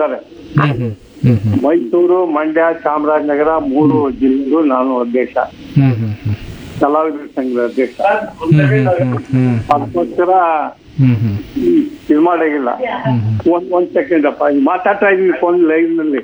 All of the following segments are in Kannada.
ಇದ್ದಾರೆ ಹ್ಮ್ ಹ್ಮ್ ಹ್ಮ್ ಹ್ಮ್ ಮೈಸೂರು ಮಂಡ್ಯ ಚಾಮರಾಜನಗರ ಮೂರು ಜಿಲ್ಲೆಗೂ ನಾನು ಅಧ್ಯಕ್ಷ ಹ್ಮ್ ಹ್ಮ್ ಹ್ಮ್ ಕಲಾವಿದರ ಸಂಘದ ಅಧ್ಯಕ್ಷ ಹ್ಮ್ ಹ್ಮ್ ಅದಕ್ಕೋಸ್ಕರ ಹ್ಮ್ ಹ್ಮ್ ಇದು ಮಾಡಾಗಿಲ್ಲ ಒಂದ್ ಒಂದ್ ಸೆಕೆಂಡ್ ಅಪ್ಪ ಈಗ ಮಾತಾಡ್ತಾ ಇದೀನಿ ಫೋನ್ ಲೈವ್ ನಲ್ಲಿ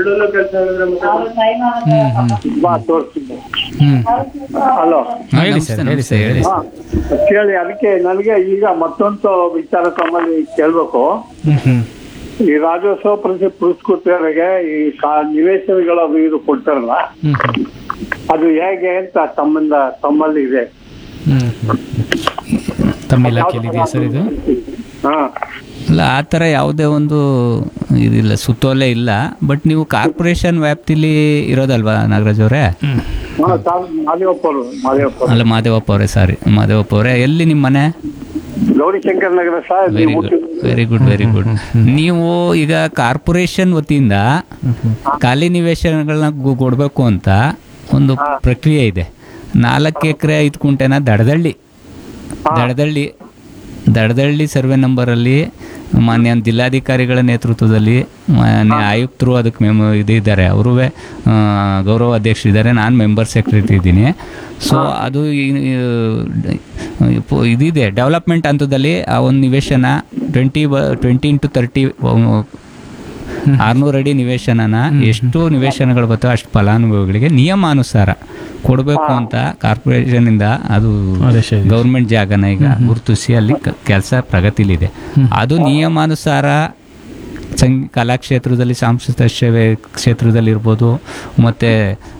ಬಾ ತೋರಿಸ್ತೀನಿ ಹ್ಮ್ ಹಲೋ ಹೇಳಿ ಸರ್ ಹೇಳಿ ಸರ್ ಹೇಳಿ ಹಾ ಕೇಳಿ ಅದಕ್ಕೆ ನನಗೆ ಈಗ ಮತ್ತೊಂದು ವಿಚಾರ ತಮ್ಮಲ್ಲಿ ಕೇಳ್ಬೇಕು ಹ್ಮ್ ಹ್ಮ್ ಈ ರಾಜ್ಯೋತ್ಸವ ಪ್ರಶಸ್ತಿ ಪುರಸ್ಕೃತರಿಗೆ ಈ ಕಾ- ನಿವೇಶನಗಳ ಇದು ಕೊಡ್ತಾರಲ್ಲ ಹ್ಮ್ ಹ್ಮ್ ಅದು ಹೇಗೆ ಅಂತ ತಮ್ಮಿಂದ ತಮ್ಮಲ್ಲಿ ಇದೆ ಹ್ಮ್ ಹ್ಮ್. ತಮ್ಮ ಇಲಾಖೆಯಲ್ಲಿ ಇದೆಯಾ ಸರ್ ಇದು ಹಾ ಅಲ್ಲ ಆ ಥರ ಯಾವುದೇ ಒಂದು ಇದಿಲ್ಲ ಸುತ್ತೋಲೆ ಇಲ್ಲ ಬಟ್ ನೀವು ಕಾರ್ಪೊರೇಷನ್ ವ್ಯಾಪ್ತಿಲಿ ಇರೋದಲ್ವಾ ನಾಗರಾಜ್ ಅವರೇ ಹಾ ತಾವು ಮಾದೇವಪ್ಪ ಅವರು ಮಾದೇವಪ್ಪ ಅವರು. ಅಲ್ಲ ಮಾದೇವಪ್ಪ ಅವರೇ ಸಾರಿ ಮಾದೇವಪ್ಪ ಅವರೇ ಎಲ್ಲಿ ನಿಮ್ಮ ಮನೆ Gowrishankar Nagar sir very good very good very good ನೀವು ಈಗ ಕಾರ್ಪೊರೇಷನ್ ವತಿಯಿಂದ ಖಾಲಿ ನಿವೇಶನಗಳನ್ನ ಗು- ಕೊಡ್ಬೇಕು ಅಂತ ಒಂದು ಪ್ರಕ್ರಿಯೆ ಇದೆ ನಾಲ್ಕು ಎಕರೆ ಐದು ಕುಂಟೆನ ದಡದಳ್ಳಿ ದಡದಳ್ಳಿ ದಡದಳ್ಳಿ ಸರ್ವೆ ನಂಬರಲ್ಲಿ ಮಾನ್ಯ ಜಿಲ್ಲಾಧಿಕಾರಿಗಳ ನೇತೃತ್ವದಲ್ಲಿ ಮಾನ್ಯ ಆಯುಕ್ತರು ಅದಕ್ಕೆ ಮೆಮ್ ಇದಿದ್ದಾರೆ ಅವರು ಗೌರವ ಅಧ್ಯಕ್ಷರಿದ್ದಾರೆ ನಾನು ಮೆಂಬರ್ ಸೆಕ್ರೆಟರಿ ಇದ್ದೀನಿ ಸೊ ಅದು ಈ- ಈ- ಪು- ಇದಿದೆ ಡೆವಲಪ್ಮೆಂಟ್ ಹಂತದಲ್ಲಿ ಆ ಒಂದು ನಿವೇಶನ ಟ್ವೆಂಟಿ ಬ ಟ್ವೆಂಟಿ ಇಂಟು ತರ್ಟಿ ಆರ್ನೂರು ಅಡಿ ನಿವೇಶನನ ಎಷ್ಟು ನಿವೇಶನಗಳು ಬರ್ತವೆ ಅಷ್ಟು ಫಲಾನುಭವಿಗಳಿಗೆ ನಿಯಮಾನುಸಾರ ಕೊಡಬೇಕು ಅಂತ ಕಾರ್ಪೊರೇಷನ್ ಇಂದ ಅದು ಆದೇಶ ಇದೆ. ಗೌರ್ಮೆಂಟ್ ಜಾಗನ ಈಗ ಗುರುತಿಸಿ ಅಲ್ಲಿ ಕೆಲಸ ಪ್ರಗತಿಲಿದೆ ಅದು ನಿಯಮಾನುಸಾರ ಸಂಗ್ ಕಲಾಕ್ಷೇತ್ರದಲ್ಲಿ ಸಾಂಸ್ಕೃತಿಕ ಸೇವೆ ಕ್ಷೇತ್ರದಲ್ಲಿ ಇರ್ಬೋದು ಮತ್ತು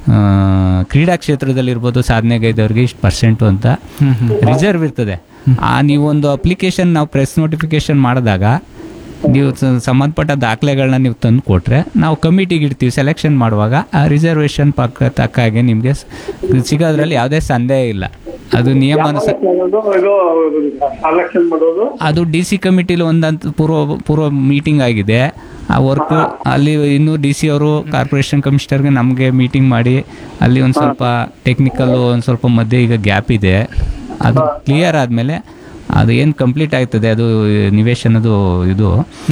ಕ್ರೀಡಾ ಕ್ಷೇತ್ರದಲ್ಲಿ ಇರ್ಬೋದು ಸಾಧನೆಗೈದವ್ರಿಗೆ ಇಷ್ಟು ಪರ್ಸೆಂಟು ಅಂತ ರಿಸರ್ವ್ ಇರ್ತದೆ ಆ ನೀವೊಂದು ಅಪ್ಲಿಕೇಶನ್ ನಾವು ಪ್ರೆಸ್ ನೋಟಿಫಿಕೇಶನ್ ಮಾಡಿದಾಗ ನೀವು ಸ- ಸಂಬಂಧಪಟ್ಟ ದಾಖಲೆಗಳನ್ನ ನೀವು ತಂದು ಕೊಟ್ರೆ ನಾವು ಕಮಿಟಿಗೆ ಇಡ್ತೀವಿ ಸೆಲೆಕ್ಷನ್ ಮಾಡುವಾಗ ಆ ರಿಸರ್ವೇಷನ್ ಪಕ್ಕ ತಕ್ಕ ಹಾಗೆ ನಿಮಗೆ ಸಿಗೋದ್ರಲ್ಲಿ ಯಾವುದೇ ಸಂದೇಹ ಇಲ್ಲ ಅದು ನಿಯಮಾನುಸಾರ ಇದು ಸೆಲೆಕ್ಷನ್ ಮಾಡೋದು ಅದು ಡಿ ಸಿ ಕಮಿಟಿಲಿ ಒಂದಂತ ಪೂರ್ವ ಪೂರ್ವ ಮೀಟಿಂಗ್ ಆಗಿದೆ ಆ ವರ್ಕ್ ಅಲ್ಲಿ ಇನ್ನೂ ಡಿ ಸಿ ಅವರು ಕಾರ್ಪೊರೇಷನ್ ಕಮಿಷನರ್ಗೆ ನಮಗೆ ಮೀಟಿಂಗ್ ಮಾಡಿ ಅಲ್ಲಿ ಒಂದು ಸ್ವಲ್ಪ ಟೆಕ್ನಿಕಲ್ ಒಂದು ಸ್ವಲ್ಪ ಮಧ್ಯೆ ಈಗ ಗ್ಯಾಪ್ ಇದೆ ಅದು ಕ್ಲಿಯರ್ ಆದಮೇಲೆ ಅದು ಏನು ಕಂಪ್ಲೀಟ್ ಆಗ್ತದೆ ಅದು ನಿವೇಶನದು ಇದು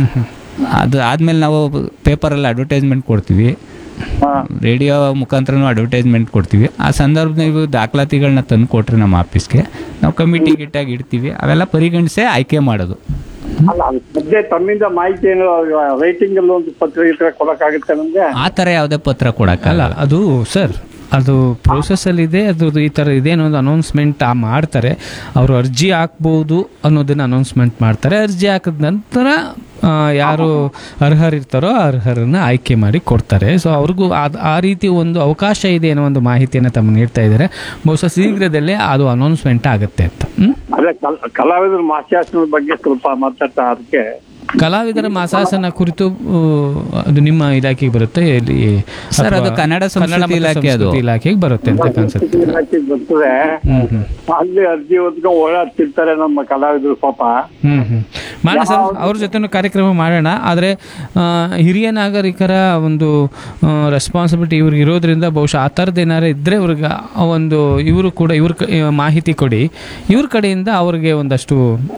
ಅದು ಆದಮೇಲೆ ನಾವು ಪೇಪರಲ್ಲಿ ಅಡ್ವರ್ಟೈಸ್ಮೆಂಟ್ ಕೊಡ್ತೀವಿ ಹಾ ರೇಡಿಯೋ ಮುಖಾಂತರನೂ ಅಡ್ವರ್ಟೈಸ್ಮೆಂಟ್ ಕೊಡ್ತೀವಿ ಆ ಸಂದರ್ಭದಲ್ಲಿ ನೀವು ದಾಖಲಾತಿಗಳನ್ನ ತಂದು ಕೊಟ್ರೆ ನಮ್ಮ ಆಫೀಸ್ಗೆ ನಾವು ಕಮಿಟಿ ಗಿಟ್ಟಾಗಿ ಇಡ್ತೀವಿ ಅವೆಲ್ಲ ಪರಿಗಣಿಸೇ ಆಯ್ಕೆ ಮಾಡೋದು ಅಲ್ಲ ಅದ್ರ ಬಗ್ಗೆ ತಮ್ಮಿಂದ ಮಾಹಿತಿ ಏನು ರೈಟಿಂಗ್ ಅಲ್ಲಿ ಒಂದು ಪತ್ರ ಗಿತ್ರ ಕೊಡಕ್ಕಾಗುತ್ತೆ ನಮ್ಗೆ ಆ ಥರ ಯಾವುದೇ ಪತ್ರ ಅಲ್ಲ ಕೊಡೋಕ್ಕಲ್ಲ ಅದು ಸರ್ ಅದು ಪ್ರೋಸೆಸ್ಸಲ್ಲಿ ಇದೆ ಅದು ಈ ಥರ ಇದೆ ಅನ್ನೋದು ಅನೌನ್ಸ್ಮೆಂಟ್ ಮಾಡ್ತಾರೆ ಅವರು ಅರ್ಜಿ ಹಾಕ್ಬೋದು ಅನ್ನೋದನ್ನ ಅನೌನ್ಸ್ಮೆಂಟ್ ಮಾಡ್ತಾರೆ ಅರ್ಜಿ ಹಾಕಿದ ನಂತರ ಆ, ಯಾರು ಅರ್ಹರಿರ್ತಾರೋ ಆ ಅರ್ಹರನ್ನ ಆಯ್ಕೆ ಮಾಡಿ ಕೊಡ್ತಾರೆ ಸೊ ಅವ್ರಿಗೂ ಅದು ಆ ರೀತಿ ಒಂದು ಅವಕಾಶ ಇದೆ ಅನ್ನೋ ಒಂದು ಮಾಹಿತಿಯನ್ನು ತಮ್ಮ ನೀಡ್ತಾ ಇದ್ದಾರೆ ಬಹುಶಃ ಶೀಘ್ರದಲ್ಲೇ ಅದು ಅನೌನ್ಸ್ಮೆಂಟ್ ಆಗುತ್ತೆ ಅಂತ ಹ್ಮ್? ಅದೇ ಕಲ್- ಕಲಾವಿದರ ಮಾಸಾಸನದ ಬಗ್ಗೆ ಸ್ವಲ್ಪ ಮಾತಾಡ್ತಾ ಅದಕ್ಕೆ ಕಲಾವಿದರ ಮಾಸಾಸನ ಕುರಿತು ಆ, ಅದು ನಿಮ್ಮ ಇಲಾಖೆಗೆ ಬರುತ್ತೆ ಇಲ್ಲಿ ಸರ್, ಅದು ಅಥವಾ ಕನ್ನಡ ಸಂಸ್ಕೃತಿ ಮತ್ತು ಇಲಾಖೆ ಅದು. ಸಂಸ್ಕೃತಿ ಇಲಾಖೆಗೆ ಬರುತ್ತೆ ಅಂತ ಕಾಣಿಸುತ್ತೆ ಇಲಾಖೆಗೆ ಬರ್ತದೆ ಹ್ಮ್ ಹ್ಮ್ ಅಲ್ಲಿ ಅರ್ಜಿ ಹೊತ್ಕೊಂಡು ಓಡಾಡ್ತಿರ್ತಾರೆ ನಮ್ಮ ಕಲಾವಿದರು ಪಾಪ ಹ್ಮ್ ಹ್ಮ್ ಮಾಡೋಣ ಸರ್ ಅವ್ರ ಜೊತೆ ಕಾರ್ಯಕ್ರಮ ಮಾಡೋಣ ಆದರೆ ಹಿರಿಯ ನಾಗರಿಕರ ಒಂದು ರೆಸ್ಪಾನ್ಸಿಬಿಲಿಟಿ ಇವ್ರಿಗೆ ಇರೋದ್ರಿಂದ ಬಹುಶಃ ಆ ಥರದ್ದು ಏನಾರು ಇದ್ದರೆ ಅವ್ರಿಗೆ ಆ ಒಂದು ಇವರು ಕೂಡ ಇವ್ರ ಕ- ಆ, ಮಾಹಿತಿ ಕೊಡಿ ಇವ್ರ ಕಡೆಯಿಂದ ಅವ್ರಿಗೆ ಒಂದಷ್ಟು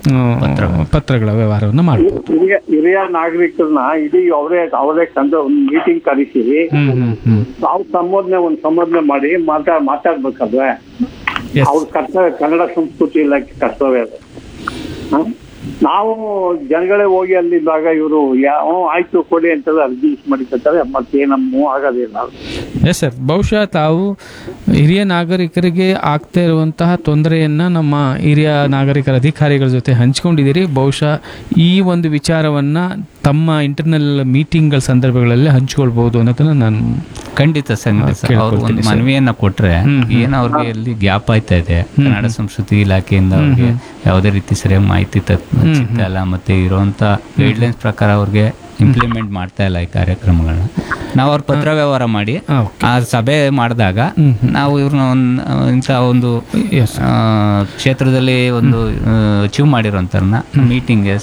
ಆ, ಪತ್ರಗಳ ವ್ಯವಹಾರವನ್ನು ಮಾಡ್ಬೋದು ಹಿರಿಯ ಹಿರಿಯ ನಾಗರಿಕರನ್ನ ಇಡೀ ಅವರೇ ಅವರೇ ಕಂಡು ಒಂದು ಮೀಟಿಂಗ್ ಕರೆಸಿ ಹ್ಮ್ ಹ್ಮ್ ಹ್ಮ್ ನಾವು ಸಂಬೋಧನೆ ಒಂದು ಸಂಬೋಧನೆ ಮಾಡಿ ಮಾತಾ ಮಾತಾಡ್ಬೇಕಾದ್ರೆ Yes. ಅವ್ರ ಕರ್ತವ್ಯ ಕನ್ನಡ ಸಂಸ್ಕೃತಿ ಇಲಾಖೆ ಕರ್ತವ್ಯ ಅದು ಹ? ನಾವು ಜನಗಳೇ ಹೋಗಿ ಅಲ್ಲಿದ್ದಾಗ ಇವರು ಯಾವ ಆಯ್ತು ಕೊಡಿ ಅಂತ ಅರ್ಜಿ ಮಾಡಿಕೊಳ್ತಾರೆ ಮತ್ತೇನು ಮೂವ್ ಆಗೋದಿಲ್ಲ ಎಸ್ ಸರ್ ಬಹುಶಃ ತಾವು ಹಿರಿಯ ನಾಗರಿಕರಿಗೆ ಆಗ್ತಾ ಇರುವಂತಹ ತೊಂದರೆಯನ್ನು ನಮ್ಮ ಹಿರಿಯ ನಾಗರಿಕರ ಅಧಿಕಾರಿಗಳ ಜೊತೆ ಹಂಚ್ಕೊಂಡಿದ್ದೀರಿ ಬಹುಶಃ ಈ ಒಂದು ವಿಚಾರವನ್ನು ತಮ್ಮ ಇಂಟರ್ನಲ್ ಮೀಟಿಂಗ್ಗಳ ಸಂದರ್ಭಗಳಲ್ಲಿ ಹಂಚ್ಕೊಳ್ಬಹುದು ಅನ್ನೋದನ್ನ ನಾನು ಖಂಡಿತ ಸಂಗತಿ ಸರ್. ಅವ್ರು ಒಂದು ಕೇಳ್ಕೊಳ್ತೀನಿ ಸರ್. ಮನವಿಯನ್ನ ಕೊಟ್ರೆ ಏನು ಅವ್ರಿಗೆ ಎಲ್ಲಿ ಗ್ಯಾಪ್ ಆಯ್ತಾ ಇದೆ ಕನ್ನಡ ಸಂಸ್ಕೃತಿ ಇಲಾಖೆಯಿಂದ ಅವ್ರಿಗೆ ಯಾವುದೇ ರೀತಿ ಸರಿಯಾಗಿ ಮಾಹಿತಿ ತತ್- ಸಿಗ್ತಾ ಇಲ್ಲ ಮತ್ತೆ ಇರುವಂತ ಗೈಡ್ಲೈನ್ಸ್ ಪ್ರಕಾರ ಅವ್ರಿಗೆ ಇಂಪ್ಲಿಮೆಂಟ್ ಮಾಡ್ತಾ ಇಲ್ಲ ಈ ಕಾರ್ಯಕ್ರಮಗಳನ್ನ ನಾವು ಅವ್ರ ಪತ್ರ ವ್ಯವಹಾರ ಮಾಡಿ ಆ, ಆ ಸಭೆ ಮಾಡಿದಾಗ ನಾವು ಇವ್ರನ್ನ ಒಂದು ಇಂಥ ಒಂದು Yes. ಆ, ಕ್ಷೇತ್ರದಲ್ಲಿ ಒಂದು ಅಚೀವ್ ಮಾಡಿರೋಂಥವ್ರನ್ನ ಮೀಟಿಂಗ್ಗೆ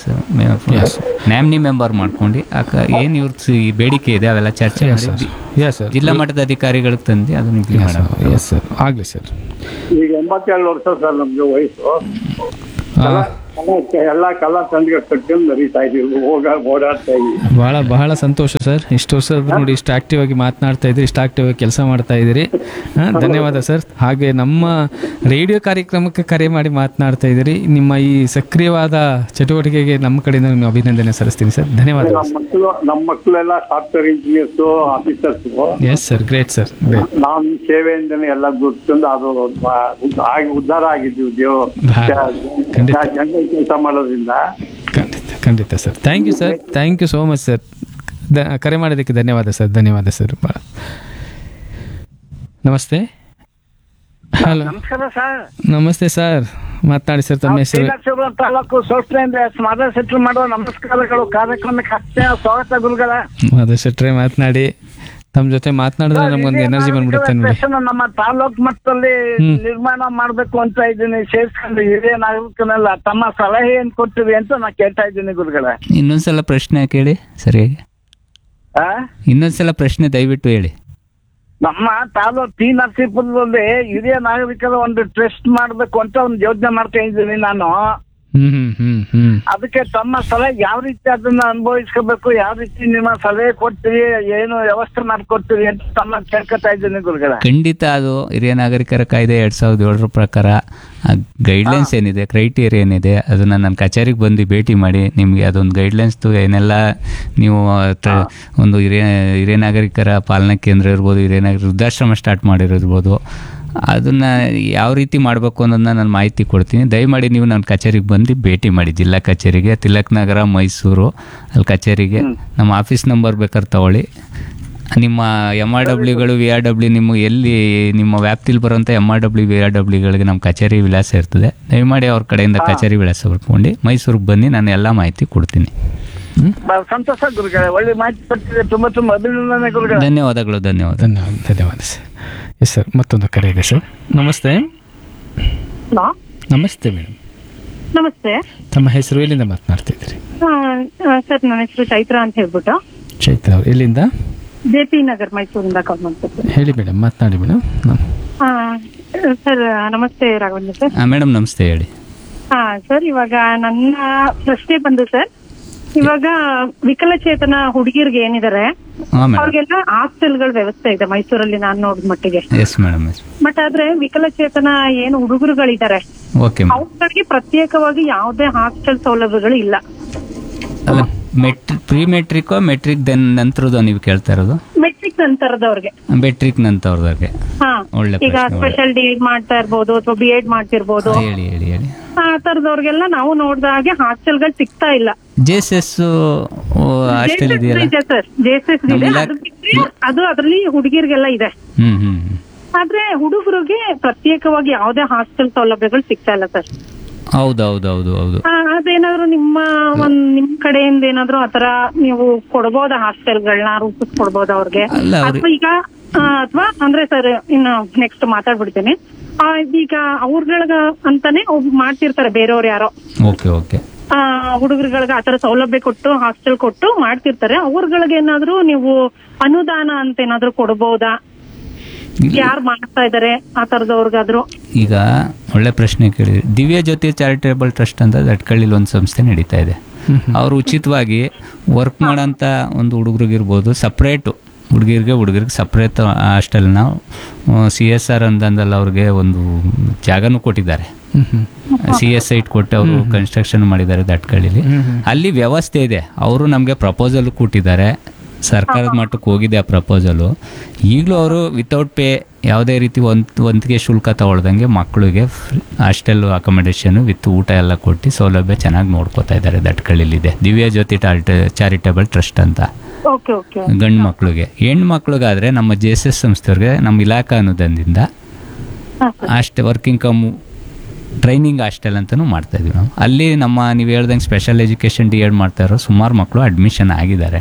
ನ್ಯಾಮ್ನಿ ಮೆಂಬರ್ ಮಾಡ್ಕೊಂಡು ಅಕ್ಕ ಏನು ಇವ್ರ ಈ ಬೇಡಿಕೆ ಇದೆ ಅವೆಲ್ಲ ಚರ್ಚೆ ಮಾಡಿ ಎಸ್ ಸರ್ ಜಿಲ್ಲಾ ಮಟ್ಟದ ಅಧಿಕಾರಿಗಳಿಗೆ ತಂದು ಅದನ್ನ ಇಂಪ್ಲಿಮೆಂಟ್ ಮಾಡೋದು ಎಸ್ ಸರ್ ಆಗಲಿ ಸರ್ ಈಗ ಎಂಬತ್ತೆರಡು ವರ್ಷ ಸರ್ ನಮ್ಗೆ ವಯಸ್ಸು ಕಲಾ- ಕಲಾ ಎಲ್ಲಾ ಕಲಾ ತಂಡಗಳು ಕಟ್ಕೊಂಡು ನಡೀತಾ ಇದೀವಿ ಹೋಗ ಓಡಾಡ್ತಾ ಇದೀವಿ ಬಹಳ ಬಹಳ ಸಂತೋಷ ಸರ್ ಇಷ್ಟು ವರ್ಷ ನೋಡಿ ಇಷ್ಟು ಆಕ್ಟಿವ್ ಆಗಿ ಮಾತನಾಡ್ತಾ ಇದ್ದೀರಿ ಇಷ್ಟು ಆಕ್ಟಿವ್ ಆಗಿ ಕೆಲಸ ಮಾಡ್ತಾ ಇದ್ದೀರಿ ಹಾ, ಧನ್ಯವಾದ ಸರ್ ಹಾಗೆ ನಮ್ಮ ರೇಡಿಯೋ ಕಾರ್ಯಕ್ರಮಕ್ಕೆ ಕರೆ ಮಾಡಿ ಮಾತನಾಡ್ತಾ ಇದ್ದೀರಿ ನಿಮ್ಮ ಈ ಸಕ್ರಿಯವಾದ ಚಟುವಟಿಕೆಗೆ ನಮ್ಮ ಕಡೆಯಿಂದ ನಿಮಗೆ ಅಭಿನಂದನೆ ಸಲ್ಲಿಸ್ತೀನಿ ಸರ್ ಧನ್ಯವಾದ ನಮ್ಮ ಮಕ್ಕಳು ನಮ್ಮ ಮಕ್ಕಳೆಲ್ಲ software engineers officers yes sir great sir great ನಾವು ಈ ಸೇವೆಯಿಂದನೇ ಎಲ್ಲ ಗುರುತಿಂದು ಅದು ಬ- ಆಗಿ ಉದ್ಧಾರ ಆಗಿದ್ದೀವಿ ದೇವ್ ಬಹಳ ಖಂಡಿತ. ಜನಗಳ ಕೆಲಸ ಮಾಡೋದ್ರಿಂದ ಖಂಡಿತ ಖಂಡಿತ sir thank you sir thank you so much sir ದ ಕರೆ ಮಾಡೋದಕ್ಕೆ ಧನ್ಯವಾದ ಸರ್ ಧನ್ಯವಾದ ಸರ್ ಭಾಳ ನಮಸ್ತೆ ಹಲೋ ನಮಸ್ಕಾರ ಸರ್ ನಮಸ್ತೆ ಸರ್ ಮಾತನಾಡಿ ಸರ್ ತಮ್ಮ ಹೆಸರು ಶ್ರೀಲಕ್ಷ್ಮೀಪುರ ತಾಲೂಕು ಸೋಸ್ಟ್ರಿಂದ ಸ್ಮಾರಕ ಸೆಟ್ಲ್ ಮಾಡುವ ನಮಸ್ಕಾರಗಳು ಕಾರ್ಯಕ್ರಮಕ್ಕೆ ಆತ್ಮೀಯ ಸ್ವಾಗತ ಗುರುಗಳ ಮಾಧವ್ ಶೆಟ್ರೆ ಮಾತನಾಡಿ ತಮ್ಮ ಜೊತೆ ಮಾತನಾಡಿದ್ರೆ ನಮ್ಗೊಂದು ಎನರ್ಜಿ ಬಂದ್ಬಿಡುತ್ತೆ ನೋಡಿ ಸ್ಟೇಷನ್ ನಮ್ಮ ತಾಲೂಕ್ ಮಟ್ಟದಲ್ಲಿ ಹ್ಮ್. ನಿರ್ಮಾಣ ಮಾಡ್ಬೇಕು ಅಂತ ಇದ್ದೀನಿ ಸೇರ್ಸ್ಕೊಂಡು ಹಿರಿಯ ನಾಗರಿಕನೆಲ್ಲ ತಮ್ಮ ಸಲಹೆ ಏನ್ ಕೊಡ್ತೀವಿ ಅಂತ ನಾ ಕೇಳ್ತಾ ಇದ್ದೀನಿ ಗುರುಗಳ ಇನ್ನೊಂದ್ಸಲ ಪ್ರಶ್ನೆ ಕೇಳಿ ಸರಿಯಾಗಿ ಆ? ಇನ್ನೊಂದ್ಸಲ ಪ್ರಶ್ನೆ ದಯವಿಟ್ಟು ಹೇಳಿ ನಮ್ಮ ತಾಲೂಕ್ ಟಿ ನರಸೀಪುರದಲ್ಲಿ ಹಿರಿಯ ನಾಗರಿಕರ ಒಂದು ಟ್ರಸ್ಟ್ ಮಾಡ್ಬೇಕು ಅಂತ ಒಂದು ಯೋಜನೆ ಮಾಡ್ತಾ ಇದ್ದೀನಿ ನಾನು ಹ್ಮ್ ಹ್ಮ್ ಹ್ಮ್ ಹ್ಮ್ ಅದಕ್ಕೆ ತಮ್ಮ ಸಲಹೆ ಯಾವ ರೀತಿ ಅದನ್ನ ಅನುಭವಿಸ್ಕೋಬೇಕು ಯಾವ ರೀತಿ ನಿಮ್ಮ ಸಲಹೆ ಕೊಡ್ತೀರಿ ಏನು ವ್ಯವಸ್ಥೆ ಮಾಡ್ಕೊಡ್ತೀರಿ ಅಂತ ತಮ್ಮ ಕೇಳ್ಕೊತಾ ಇದ್ದೀನಿ ಗುರುಗಳ ಖಂಡಿತ ಅದು ಹಿರಿಯ ನಾಗರಿಕರ ಕಾಯ್ದೆ ಎರಡ್ ಸಾವಿರದ ಏಳರ ಪ್ರಕಾರ ಗೈಡ್ಲೈನ್ಸ್ ಏನಿದೆ ಕ್ರೈಟೀರಿಯಾ ಏನಿದೆ ಅದನ್ನ ನನ್ನ ಕಚೇರಿಗೆ ಬಂದು ಭೇಟಿ ಮಾಡಿ ನಿಮಗೆ ಅದೊಂದು ಗೈಡ್ಲೈನ್ಸ್ದು ಏನೆಲ್ಲ ನೀವು ತ- ಒಂದು ಹಿರಿಯ ಹಿರಿಯ ನಾಗರಿಕರ ಪಾಲನಾ ಕೇಂದ್ರ ಇರ್ಬೋದು ಹಿರಿಯ ನಾಗರಿಕ ವೃದ್ಧಾಶ್ರಮ ಸ್ಟಾರ್ಟ್ ಮಾಡಿರೋರ್ಬೋದು ಅದನ್ನ ಯಾವ ರೀತಿ ಮಾಡಬೇಕು ಅನ್ನೋದನ್ನ ನಾನು ಮಾಹಿತಿ ಕೊಡ್ತೀನಿ ದಯಮಾಡಿ ನೀವು ನನ್ನ ಕಚೇರಿಗೆ ಬಂದು ಭೇಟಿ ಮಾಡಿ ಜಿಲ್ಲಾ ಕಚೇರಿಗೆ ತಿಲಕ್ ನಗರ ಮೈಸೂರು ಅಲ್ಲಿ ಕಚೇರಿಗೆ ನಮ್ಮ ಆಫೀಸ್ ನಂಬರ್ ಬೇಕಾದ್ರೆ ತಗೊಳ್ಳಿ ನಿಮ್ಮ ಎಮ್ ಆರ್ ಡಬ್ಲ್ಯೂಗಳು ವಿ ಆರ್ ಡಬ್ಲ್ಯೂ ನಿಮಗೆ ಎಲ್ಲಿ ನಿಮ್ಮ ವ್ಯಾಪ್ತಿಲಿ ಬರುವಂಥ M R W V R ಡಬ್ಲ್ಯೂಗಳಿಗೆ ನಮ್ಮ ಕಚೇರಿ ವಿಳಾಸ ಇರ್ತದೆ ದಯಮಾಡಿ ಅವ್ರ ಕಡೆಯಿಂದ ಕಚೇರಿ ವಿಳಾಸ ಬರ್ಕೊಂಡು ಮೈಸೂರಿಗೆ ಬನ್ನಿ ನಾನು ಎಲ್ಲ ಮಾಹಿತಿ ಕೊಡ್ತೀನಿ ಬ- ಸಂತೋಷ ಗುರುಗಳ ಒಳ್ಳೆ ಮಾಹಿತಿ ಕೊಟ್ಟಿದೆ ತುಂಬಾ ತುಂಬಾ ಅಭಿನಂದನೆ ಗುರುಗಳ ಧನ್ಯವಾದಗಳು ಧನ್ಯವಾದ ಧನ್ಯವಾದ ಧನ್ಯವಾದ ಸರ್ ಎಸ್ ಸರ್ ಮತ್ತೊಂದು ಕರೆ ಇದೆ ಸರ್ ನಮಸ್ತೆ ಹಲೋ ನಮಸ್ತೆ ಮೇಡಮ್ ನಮಸ್ತೆ ತಮ್ಮ ಹೆಸರು ಎಲ್ಲಿಂದ ಮಾತನಾಡ್ತಾ ಇದ್ದೀರಿ ಆ, ಆ, ಸರ್ ನನ್ನ ಹೆಸರು ಚೈತ್ರ ಅಂತ ಹೇಳ್ಬಿಟ್ಟು ಚೈತ್ರ ಅವ್ರು ಎಲ್ಲಿಂದ ಜೆ ಪಿ ನಗರ್ ಮೈಸೂರಿಂದ ಕಾಲ್ ಮಾಡ್ತಿದ್ದೆ ಹೇಳಿ ಮೇಡಮ್ ಮಾತನಾಡಿ ಮೇಡಮ್ ಆ, ಸರ್ ನಮಸ್ತೆ ರಾಘವೇಂದ್ರ ಸರ್ ಹಾಂ ಮೇಡಮ್ ನಮಸ್ತೆ ಹೇಳಿ ಹಾ ಸರ್ ಇವಾಗ ನನ್ನ ಪ್ರಶ್ನೆ ಬಂದು ಸರ್ ಇವಾಗ ವಿಕಲಚೇತನ ಹುಡುಗಿರ್ಗೆ ಏನಿದ್ದಾರೆ ಹಾಂ ಮೇಡಮ್ ಅವ್ರಿಗೆಲ್ಲ ಹಾಸ್ಟೆಲ್ಗಳ ವ್ಯವಸ್ಥೆ ಇದೆ ಮೈಸೂರಲ್ಲಿ ನಾನು ನೋಡಿದ ಮಟ್ಟಿಗೆ ಎಸ್ ಮೇಡಮ್ ಎಸ್ ಬಟ್ ಆದ್ರೆ ವಿಕಲಚೇತನ ಏನು ಹುಡುಗರುಗಳಿದ್ದಾರೆ ಓಕೆ ಮೇಡಮ್ ಅವ್ರಿಗೆ ಪ್ರತ್ಯೇಕವಾಗಿ ಯಾವುದೇ ಹಾಸ್ಟೆಲ್ ಸೌಲಭ್ಯಗಳು ಇಲ್ಲ ಅಲ್ಲ ಮೆಟ್ರಿ ಪ್ರೀ ಮೆಟ್ರಿಕೋ ಮೆಟ್ರಿಕ್ ದೆನ್ ನಂತರದ್ದು ನೀವು ಕೇಳ್ತಾ ಇರೋದು ಮೆಟ್ರಿಕ್ ನಂತರದವ್ರಿಗೆ ಮೆಟ್ರಿಕ್ ನಂತರದವ್ರಿಗೆ ಹಾ ಒಳ್ಳೆ ಈಗ ಪ್ರಶ್ನೆ, ಒಳ್ಳೆ. ಸ್ಪೆಷಲ್ ಡಿ ಮಾಡ್ತಾ ಇರ್ಬೋದು ಅಥವಾ ಬಿ ಎಡ್ ಮಾಡ್ತಿರ್ಬೋದು ಹೇಳಿ ಹೇಳಿ ಹೇಳಿ ಆ ತರದವ್ರಿಗೆಲ್ಲ ನಾವು ನೋಡ್ದ ಹಾಗೆ ಹಾಸ್ಟೆಲ್ಗಳು ಸಿಗ್ತಾ ಇಲ್ಲ ಜೆ ಎಸ್ ಎಸ್ ಹಾಸ್ಟೆಲ್ ಇದೆಯಲ್ಲ ಇದೆ ಸರ್ ಜೆಎಸ್ಎಸ್ ಇದೆ ನಮ್ಮೆಲ್ಲ- ಅದು ಬಿಟ್ರೆ ಅದು ಅದ್ರಲ್ಲಿ ಹುಡುಗಿರ್ಗೆಲ್ಲ ಇದೆ ಹ್ಮ್ ಹ್ಮ್ ಹ್ಮ್ ಆದ್ರೆ ಹುಡುಗರಿಗೆ ಪ್ರತ್ಯೇಕವಾಗಿ ಯಾವುದೇ ಹಾಸ್ಟೆಲ್ ಸೌಲಭ್ಯಗಳು ಸಿಗ್ತಾ ಇಲ್ಲ ಸರ್ ಹೌದು ಹೌದು ಹೌದು ಹೌದು ಅದೇನಾದ್ರು ನಿಮ್ಮ ಒಂದ್ ನಿಮ್ ಕಡೆಯಿಂದ ಏನಾದ್ರು ಆತರ ನೀವು ಕೊಡ್ಬೋದ ಹಾಸ್ಟೆಲ್ಗಳನ್ನ ರೂಪಿಸ್ಕೊಡ್ಬೋದ ಅವ್ರಿಗೆ ಅಲ್ಲ, ಅವ್ರಿ- ಅಥವಾ ಈಗ ಅಥವಾ ಅಂದ್ರೆ ಸರ್ ಇನ್ನು ನೆಕ್ಸ್ಟ್ ಮಾತಾಡ್ಬಿಡ್ತೀನಿ ಆ, ಈಗ ಅವ್ರಗಳ್ಗ ಅಂತಾನೆ ಒಬ್ಬ ಮಾಡ್ತಿರ್ತಾರೆ ಬೇರೆಯವ್ರು ಯಾರೋ ಓಕೆ ಓಕೆ ಆ ಹುಡುಗರುಗಳಿಗೆ ಆತರ ಸೌಲಭ್ಯ ಕೊಟ್ಟು ಹಾಸ್ಟೆಲ್ ಕೊಟ್ಟು ಮಾಡ್ತಿರ್ತಾರೆ ಅವ್ರಗಳಿಗೆ ಏನಾದ್ರು ನೀವು ಅನುದಾನ ಅಂತ ಏನಾದ್ರು ಕೊಡ್ಬೋದಾ ಯಾರು ಮಾಡ್ತಾ ಇದಾರೆ ಆ ತರದವ್ರಿಗಾದ್ರು ಈಗ ಒಳ್ಳೆ ಪ್ರಶ್ನೆ ಕೇಳಿದ್ರಿ ದಿವ್ಯ ಜ್ಯೋತಿ ಚಾರಿಟೇಬಲ್ ಟ್ರಸ್ಟ್ ಅಂತ ದಟ್ಕಳ್ಳಿಲಿ ಒಂದು ಸಂಸ್ಥೆ ನಡೀತಾ ಇದೆ ಅವರು ಉಚಿತವಾಗಿ ವರ್ಕ್ ಮಾಡೋಂಥ ಒಂದು ಹುಡುಗರಿಗಿರ್ಬೋದು ಸಪ್ರೇಟು ಹುಡುಗಿರಿಗೆ ಹುಡುಗರಿಗೆ ಸಪ್ರೇಟ್ ಹಾಸ್ಟೆಲ್ನ ಸಿ ಎಸ್ ಆರ್ ಅಂದಂದಲ್ಲಿ ಅವ್ರಿಗೆ ಒಂದು ಜಾಗನೂ ಕೊಟ್ಟಿದ್ದಾರೆ ಸಿ ಎಸ್ ಐಟ್ ಕೊಟ್ಟು ಅವರು ಕನ್ಸ್ಟ್ರಕ್ಷನ್ ಮಾಡಿದ್ದಾರೆ ದಟ್ಕಳ್ಳಿಲಿ ಅಲ್ಲಿ ವ್ಯವಸ್ಥೆ ಇದೆ ಅವರು ನಮಗೆ ಪ್ರಪೋಸಲ್ ಕೊಟ್ಟಿದ್ದಾರೆ ಸರ್ಕಾರದ ಮಟ್ಟಕ್ಕೆ ಹೋಗಿದೆ ಆ ಪ್ರಪೋಸಲು ಈಗಲೂ ಅವರು ವಿತೌಟ್ ಪೇ ಯಾವುದೇ ರೀತಿ ಒಂದ್ ಒಂದಿಗೆ ಶುಲ್ಕ ತಗೊಳ್ದಂಗೆ ಮಕ್ಕಳಿಗೆ ಹಾಸ್ಟೆಲ್ ಅಕೊಮಡೇಷನ್ ವಿತ್ ಊಟ ಎಲ್ಲ ಕೊಟ್ಟು ಸೌಲಭ್ಯ ಚೆನ್ನಾಗಿ ನೋಡ್ಕೋತಾ ಇದ್ದಾರೆ ದಟ್ಕಳ್ಳಿಲಿದೆ ದಿವ್ಯ ಜ್ಯೋತಿ ಚಾರಿಟೇಬಲ್ ಟ್ರಸ್ಟ್ ಅಂತ ಓಕೆ ಓಕೆ ಗಂಡು ಮಕ್ಳಿಗೆ ಹೆಣ್ಣು ಮಕ್ಳಿಗಾದ್ರೆ ನಮ್ಮ ಜೆ ಎಸ್ ಎಸ್ ಸಂಸ್ಥೆಯವ್ರಿಗೆ ನಮ್ಮ ಇಲಾಖಾ ಅನುದಾನದಿಂದ ಅಷ್ಟೇ ವರ್ಕಿಂಗ್ ಕಮ್ ಟ್ರೈನಿಂಗ್ ಹಾಸ್ಟೆಲ್ ಅಂತಲೂ ಮಾಡ್ತಾ ಇದೀವಿ ನಾವು ಅಲ್ಲಿ ನಮ್ಮ ನೀವು ಹೇಳ್ದಂಗೆ ಸ್ಪೆಷಲ್ ಎಜುಕೇಷನ್ ಡಿ ಎಡ್ ಮಾಡ್ತಾ ಇರೋ ಸುಮಾರು ಮಕ್ಕಳು ಅಡ್ಮಿಷನ್ ಆಗಿದ್ದಾರೆ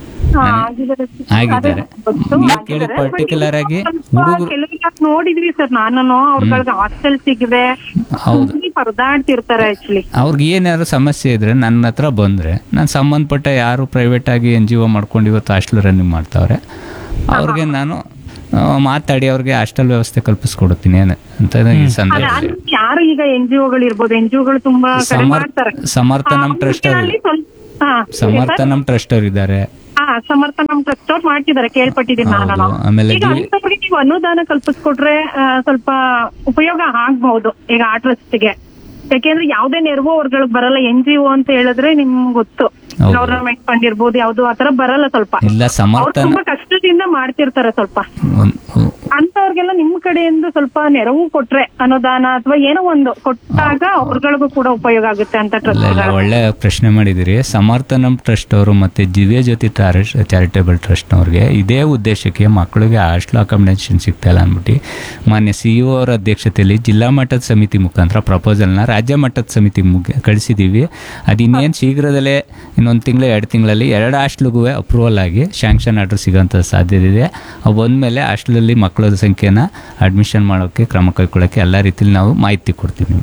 ಆಗಿದ್ದಾರೆ ನೀವು ಕೇಳಿ ಪರ್ಟಿಕ್ಯುಲರ್ ಆಗಿ ಹುಡುಗರು ಕೆಲವೆಲ್ಲ ನೋಡಿದ್ವಿ ಸರ್ ನಾನು ಅವ್ರಗಳಿಗೆ ಹಾಸ್ಟೆಲ್ ಸಿಗದೆ ಹೌದು. ತುಂಬಾ ಪರದಾಡ್ತಿರ್ತಾರೆ ಆಕ್ಚುಲಿ ಅವ್ರಿಗೆ ಏನಾದ್ರು ಸಮಸ್ಯೆ ಇದ್ರೆ ನನ್ನ ಹತ್ರ ಬಂದರೆ ನಾನು ಸಂಬಂಧಪಟ್ಟ ಯಾರು ಪ್ರೈವೇಟ್ ಆಗಿ ಎನ್ ಜಿ ಒ ಮಾಡ್ಕೊಂಡು ಇವತ್ತು ಹಾಸ್ಟೆಲ್ ರನ್ನಿಂಗ್ ಮಾಡ್ತಾವ್ರೆ ಅವ್ರಿಗೆ ನಾನು ಆ, ಮಾತಾಡಿ ಅವ್ರಿಗೆ ಹಾಸ್ಟೆಲ್ ವ್ಯವಸ್ಥೆ ಕಲ್ಪಿಸ್ಕೊಡ್ತೀನಿ ಅಂತ ಈ ಅಲ್ಲ ಸಂದರ್ಭದಲ್ಲಿ ಅಲ್ಲಿ ಯಾರು ಈಗ ಎನ್ ಜಿ ಒಗಳು ಇರ್ಬೋದು ಎನ್ ಜಿ ಒಗಳು ತುಂಬಾ ಕಡೆ ಸಮರ್- ಮಾಡ್ತಾರೆ ಸಮರ್ಥನಂ ಆ, ಟ್ರಸ್ಟ್ ಅವರು ನಿಟ್ಟಿನಲ್ಲಿ ಸ್ವಲ್ಪ- ಹಾ, ಸಮರ್ಥನಂ ಟ್ರಸ್ಟ್ ಅವರು ಇದ್ದಾರೆ ಹಾ ಸಮರ್ಥನಂ ಟ್ರಸ್ಟ್ ಅವ್ರು ಮಾಡ್ತಿದ್ದಾರೆ ಕೇಳ್ಪಟ್ಟಿದ್ದೀನಿ ಹೌದು. ನಾನು ಆಮೇಲೆ ಈಗ ದಿ- ಅಂತವ್ರಿಗೆ ನೀವು ಅನುದಾನ ಕಲ್ಪಿಸ್ಕೊಟ್ರೆ ಆ, ಸ್ವಲ್ಪ ಉಪಯೋಗ ಆಗ್ಬಹುದು ಈಗ ಆ ಟ್ರಸ್ಟ್ಗೆ ಯಾಕೆಂದ್ರೆ ಯಾವ್ದೇ ನೆರವು ಅವ್ರಗಳಿಗೆ ಬರಲ್ಲ ಎನ್ ಜಿ ಒ ಅಂತ ಹೇಳಿದ್ರೆ ನಿಮ್ಗೆ ಗೊತ್ತು ಹೌದು. ಗವರ್ನಮೆಂಟ್ ಫಂಡ್ ಇರ್ಬೋದು ಯಾವ್ದು ಆತರ ಬರಲ್ಲ ಸ್ವಲ್ಪ ಇಲ್ಲ ಅವ್ರು ಸಮರ್ಥನ ತುಂಬಾ ಕಷ್ಟದಿಂದ ಮಾಡ್ತಿರ್ತಾರೆ ಸ್ವಲ್ಪ ಒಂದ್- ಅಂತವ್ರಿಗೆಲ್ಲ ನಿಮ್ ಕಡೆಯಿಂದ ಸ್ವಲ್ಪ ನೆರವು ಕೊಟ್ರೆ ಅನುದಾನ ಅಥವಾ ಏನೋ ಒಂದು ಕೊಟ್ಟಾಗ ಅವ್ರಗಳಿಗೂ ಕೂಡ ಉಪಯೋಗ ಆಗುತ್ತೆ ಅಂತ ಇಲ್ಲ ಇಲ್ಲ ಟ್ರಸ್ಟ್ ಒಳ್ಳೆ ಪ್ರಶ್ನೆ ಮಾಡಿದಿರಿ ಸಮರ್ಥನಂ ಟ್ರಸ್ಟ್ ಅವರು ಮತ್ತೆ ದಿವ್ಯ ಜ್ಯೋತಿ ಚಾರಿಟೇಬಲ್ ಟ್ರಸ್ಟ್ ಅವ್ರಿಗೆ ಇದೇ ಉದ್ದೇಶಕ್ಕೆ ಮಕ್ಕಳಿಗೆ ಹಾಸ್ಟೆಲ್ ಅಕಾಮಿಡೇಷನ್ ಸಿಗ್ತಾ ಇಲ್ಲ ಅಂದ್ಬಿಟ್ಟು ಮಾನ್ಯ ಸಿ ಇ ಅವರ ಅಧ್ಯಕ್ಷತೆಯಲ್ಲಿ ಜಿಲ್ಲಾ ಮಟ್ಟದ ಸಮಿತಿ ಮುಖಾಂತರ ಪ್ರಪೋಸಲ್ನ ರಾಜ್ಯ ಮಟ್ಟದ ಸಮಿತಿ ಮುಗಿ ಕಳಿಸಿದ್ದೀವಿ ಅದು ಇನ್ನೇನು ಶೀಘ್ರದಲ್ಲೇ ಇನ್ನೊಂದು ತಿಂಗಳು ಎರಡು ತಿಂಗಳಲ್ಲಿ ಎರಡು ಹಾಸ್ಟ್ಲಿಗೂ ಅಪ್ರೂವಲ್ ಆಗಿ ಶಾಂಕ್ಷನ್ ಆರ್ಡರ್ ಸಿಗೋಂಥ ಸಾಧ್ಯತೆ ಇದೆ ಅವು ಬಂದಮೇಲೆ ಹಾಸ್ಟೆಲಲ್ಲಿ ಮಕ್ಕಳ ಸಂಖ್ಯೆನ ಅಡ್ಮಿಷನ್ ಮಾಡೋಕ್ಕೆ ಕ್ರಮ ಕೈಗೊಳ್ಳೋಕ್ಕೆ ಎಲ್ಲ ರೀತಿಯಲ್ಲಿ ನಾವು ಮಾಹಿತಿ ಕೊಡ್ತೀವಿ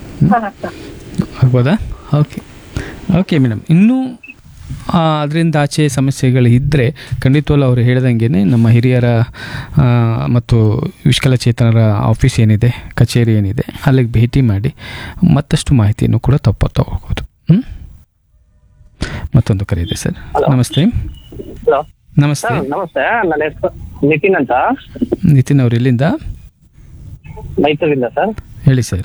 ಆಗ್ಬೋದಾ ಓಕೆ ಓಕೆ ಮೇಡಮ್ ಇನ್ನೂ ಅದರಿಂದ ಆಚೆ ಸಮಸ್ಯೆಗಳು ಇದ್ದರೆ ಖಂಡಿತವಲ್ಲ ಅವರು ಹೇಳ್ದಂಗೆ ನಮ್ಮ ಹಿರಿಯರ ಆ, ಮತ್ತು ವಿಕಲಚೇತನರ ಆಫೀಸ್ ಏನಿದೆ ಕಚೇರಿ ಏನಿದೆ ಅಲ್ಲಿಗೆ ಭೇಟಿ ಮಾಡಿ ಮತ್ತಷ್ಟು ಮಾಹಿತಿಯನ್ನು ಕೂಡ ತಪ್ಪ ತಗೋಬೋದು ಹ್ಞೂ ಮತ್ತೊಂದು ಕರೆ ಇದೆ ಸರ್ ನಮಸ್ತೆ ಹಲೋ ನಮಸ್ತೆ ಸರ್ ನಮಸ್ತೆ ನನ್ನ ಹೆಸರು ನಿತಿನ್ ಅಂತ ನಿತಿನ್ ಅವ್ರು ಎಲ್ಲಿಂದ ಮೈಸೂರಿಂದ ಸರ್ ಹೇಳಿ ಸರ್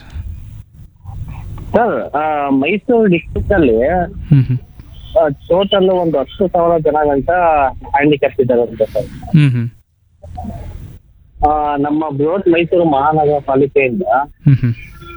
ಸರ್ ಆ, ಮೈಸೂರು ಡಿಸ್ಟ್ರಿಕ್ಟ್ ಅಲ್ಲಿ ಹ್ಞೂ ಹ್ಞೂ ಟೋಟಲ್ ಒಂದು ಹತ್ತು ಸಾವಿರ ಜನ ಗಂಟ ಹ್ಯಾಂಡಿಕ್ಯಾಪ್ ಇದ್ದಾರೆ ಅಂತ ಸರ್ ಹ್ಞೂ ಹ್ಞೂ ಆ, ನಮ್ಮ ಬೃಹತ್ ಮೈಸೂರು ಮಹಾನಗರ ಪಾಲಿಕೆಯಿಂದ ಹ್ಞೂ ಹ್ಞೂ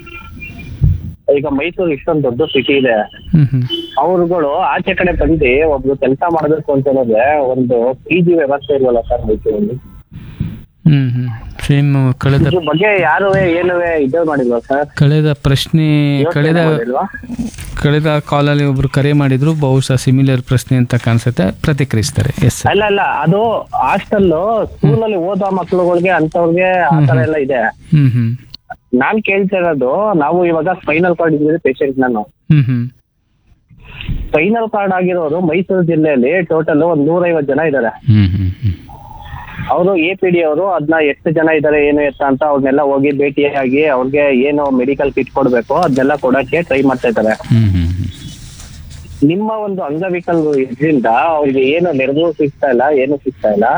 ಈಗ ಮೈಸೂರು ಇಷ್ಟೊಂದು ದೊಡ್ಡ ಸಿಟಿ ಇದೆ ಹ್ಞೂ ಹ್ಞೂ ಅವ್ರುಗಳು ಆಚೆ ಕಡೆ ಬಂದು ಒಬ್ರು ಕೆಲಸ ಮಾಡಬೇಕು ಅಂತ ಹೇಳಿದ್ರೆ ಒಂದು ಪಿ ಜಿ ವ್ಯವಸ್ಥೆ ಇಲ್ವಲ್ಲ ಸರ್ ಮೈಸೂರಲ್ಲಿ ಹ್ಞೂ ಹ್ಞೂ ಸೇಮ್ ಕಳೆದ ಇದ್ರ ಬಗ್ಗೆ ಯಾರು ಏನುವೆ ಇದು ಮಾಡಿಲ್ವಾ ಸರ್ ಕಳೆದ ಪ್ರಶ್ನೆ ಕಳೆದ ಮಾಡಿಲ್ವಾ ಕಳೆದ ಕಾಲಲ್ಲಿ ಒಬ್ರು ಕರೆ ಮಾಡಿದ್ರು ಬಹುಶಃ ಸಿಮಿಲರ್ ಪ್ರಶ್ನೆ ಅಂತ ಕಾಣಿಸುತ್ತೆ ಪ್ರತಿಕ್ರಿಯಿಸ್ತಾರೆ ಎಸ್ ಸರ್ ಅಲ್ಲ ಅಲ್ಲ ಅದು ಹಾಸ್ಟೆಲ್ ಸ್ಕೂಲಲ್ಲಿ ಓದೋ ಮಕ್ಳುಗಳಿಗೆ ಅಂತವ್ರಿಗೆ ಆ ತರ ಎಲ್ಲ ಇದೆ ಹ್ಮ್ ಹ್ಮ್ ನಾನ್ ಕೇಳ್ತಾ ಇರೋದು ನಾವು ಇವಾಗ ಸ್ಪೈನಲ್ ಕಾರ್ಡ್ ಇದ್ರೆ ಪೇಷಂಟ್ ನಾನು ಹ್ಮ್ ಹ್ಮ್ ಸ್ಪೈನಲ್ ಕಾರ್ಡ್ ಆಗಿರೋರು ಮೈಸೂರು ಜಿಲ್ಲೆಯಲ್ಲಿ ಟೋಟಲ್ ಒಂದ್ ನೂರೈವತ್ತು ಜನ ಇದ್ದಾರೆ ಹ್ಞೂ ಹ್ಞೂ ಹ್ಞೂ ಅವರು ಎ ಪಿ ಡಿ ಅವರು ಅದನ್ನ ಎಷ್ಟು ಜನ ಇದ್ದಾರೆ ಏನು ಎತ್ತ ಅಂತ ಅವ್ರನ್ನೆಲ್ಲ ಹೋಗಿ ಭೇಟಿಯಾಗಿ ಅವ್ರಿಗೆ ಏನು ಮೆಡಿಕಲ್ ಕಿಟ್ ಕೊಡ್ಬೇಕು ಅದನ್ನೆಲ್ಲ ಕೊಡಕ್ಕೆ ಟ್ರೈ ಮಾಡ್ತಾ ಇದ್ದಾರೆ ಹ್ಞೂ ಹ್ಞೂ ಹ್ಞೂ ನಿಮ್ಮ ಒಂದು ಅಂಗವಿಕಲರು ಇದರಿಂದ ಅವ್ರಿಗೆ ಏನು ನೆರವು ಸಿಗ್ತಾ ಇಲ್ಲ ಏನು ಸಿಗ್ತಾ ಇಲ್ಲ